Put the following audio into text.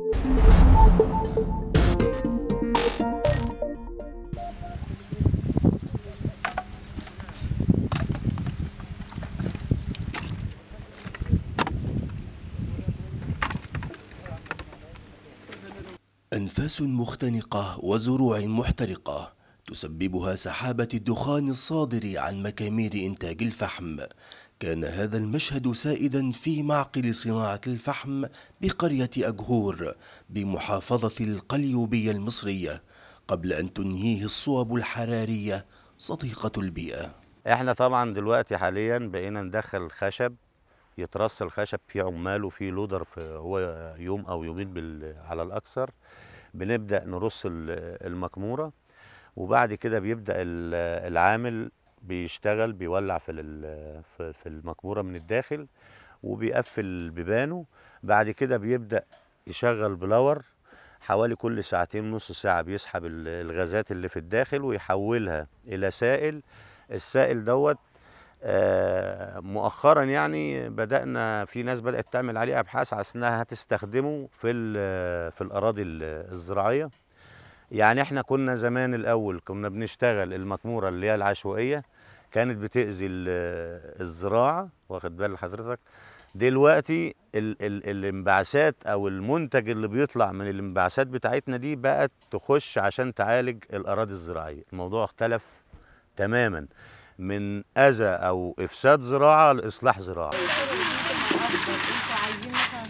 أنفاس مختنقة وزروع محترقة تسببها سحابة الدخان الصادر عن مكامير إنتاج الفحم كان هذا المشهد سائدا في معقل صناعة الفحم بقرية أجهور بمحافظة القليوبية المصرية قبل أن تنهيه الصوب الحرارية صديقة البيئة احنا طبعا دلوقتي حاليا بقينا ندخل خشب يترص الخشب فيه عمال وفيه لودر في هو يوم او يومين بال- على الاكثر بنبدا نرص ال- المكموره وبعد كده بيبدا ال- العامل بيشتغل بيولع في ال- في في المكموره من الداخل وبيقفل بيبانه بعد كده بيبدا يشغل بلور حوالي كل ساعتين نص ساعه بيسحب ال- الغازات اللي في الداخل ويحولها الى سائل السائل دوت آه، مؤخرا يعني بدأنا في ناس بدأت تعمل عليه أبحاث على أنها هتستخدمه في ال- في الأراضي ال- الزراعية يعني احنا كنا زمان الأول كنا بنشتغل المكمورة اللي هي العشوائية كانت بتأذي ال- الزراعة واخد بال حضرتك دلوقتي ال ال الانبعاثات او المنتج اللي بيطلع من الانبعاثات بتاعتنا دي بقت تخش عشان تعالج الاراضي الزراعيه الموضوع اختلف تماما من اذى او افساد زراعه لاصلاح زراعه انتوا عايزين مثلا